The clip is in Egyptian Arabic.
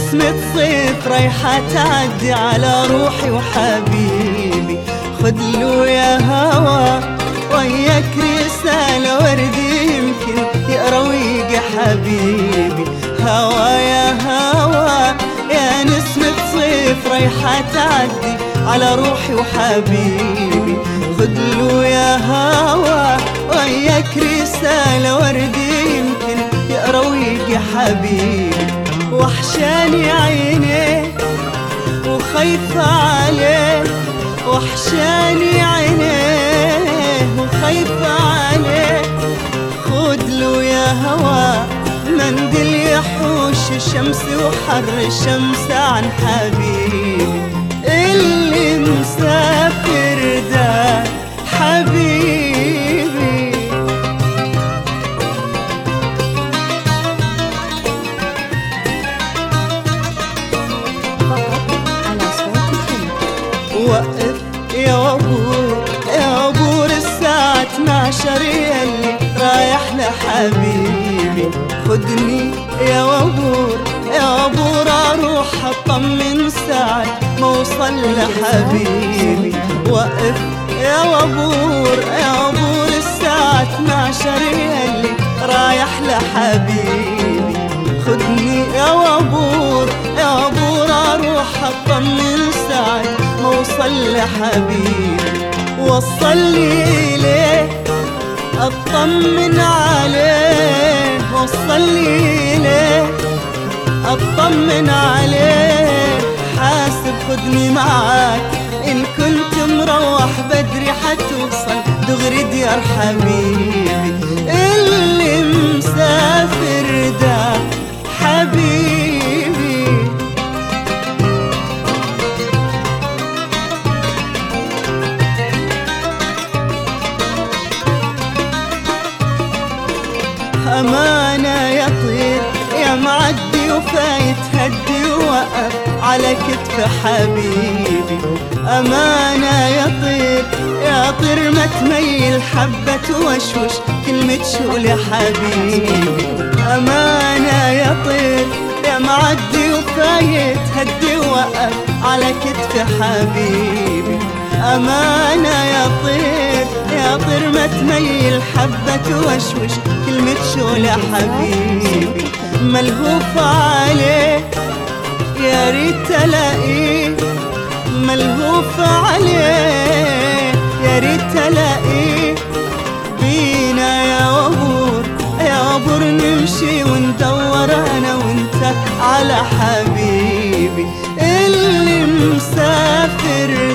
نسمة صيف رايحة تعدي على روحي وحبيبي خد له يا هوا وياك رسالة وردي يمكن يقرا ويجي حبيبي هوا يا هوا يا نسمة صيف رايحة تعدي على روحي وحبيبي خد له يا هوا وياك رسالة وردي يمكن يقرا ويجي حبيبي وحشاني عينيه وخايفة عليه وحشاني عينيه وخايفة عليه خد له يا هوا منديل يحوش الشمس وحر الشمس عن حبيبي اللي مسافر ده حبيبي فقط على صوت الحلم وقف يا وابور يا وابور الساعة 12 يلي رايح لحبيبي خدني يا وابور يا وابور اروح اطمن ساعة ما اوصل لحبيبي وقف يا وابور يا وابور الساعة 12 يلي رايح لحبيبي خدني يا وابور يا وابور اروح اطمن ساعة ما اوصل لحبيبي وصل لي اليه اطمن عليه وصل لي اليه اطمن عليه حاسب خدني معاك ان كنت مروح بدري حتوصل دغري ديار حبيبي اللي مسافر ده حبيبي أمانة يا طير يا معدي وفايت هدي ووقف على كتف حبيبي أمانة يا طير يا طير ما تميل حبة توشوش كلمة شغل يا حبيبي أمانة يا طير يا معدي وفايت هدي ووقف على كتف حبيبي أمانة يا طير يا طير ما تميل حبة توشوش كلمة شغل يا حبيبي ملهوف عليه يا ريت الاقيه ملهوف عليه يا ريت الاقيه بينا يا وبور يا وبور نمشي وندور انا وانت على حبيبي اللي مسافر